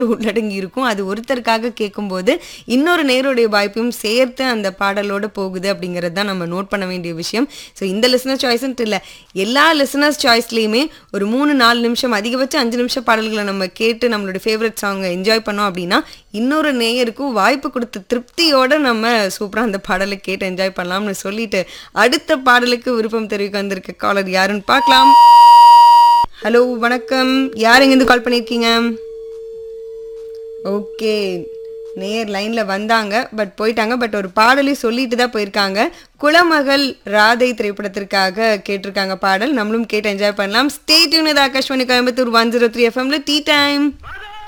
உள்ளடங்கி இருக்கும் அது ஒருத்தருக்காக கேட்கும்போது இன்னொரு நேருடைய வாய்ப்பையும் சேர்த்து அந்த பாடலோட போகுது அப்படிங்கிறது தான் நம்ம நோட் பண்ண வேண்டிய விஷயம் ஸோ இந்த லிசனர் சாய்ஸ்ன்ட்டு இல்லை எல்லா லிசனர்ஸ் சாய்ஸ்லேயுமே ஒரு மூணு நாலு நிமிஷம் அதிகபட்சம் அஞ்சு நிமிஷம் பாடல்களை நம்ம கேட்டு நம்மளோட ஃபேவரட் சாங்கை என்ஜாய் பண்ணோம் அப்படின்னா இன்னொரு நேயருக்கும் வாய்ப்பு கொடுத்த திருப்தியோட நம்ம சூப்பராக அந்த பாடலை கேட்டு என்ஜாய் பண்ணலாம்னு சொல்லிட்டு அடுத்த பாடலுக்கு விருப்பம் தெரிவிக்க வந்திருக்க காலர் யாருன்னு பார்க்கலாம் ஹலோ வணக்கம் யார் எங்கேருந்து கால் பண்ணியிருக்கீங்க ஓகே நேர் லைனில் வந்தாங்க பட் போயிட்டாங்க பட் ஒரு பாடலையும் சொல்லிட்டு தான் போயிருக்காங்க குலமகள் ராதை திரைப்படத்திற்காக கேட்டிருக்காங்க பாடல் நம்மளும் கேட்டு என்ஜாய் பண்ணலாம் stay tune Akashvani Coimbatore one zero three எஃப்எம்ல டீ டைம் Mother!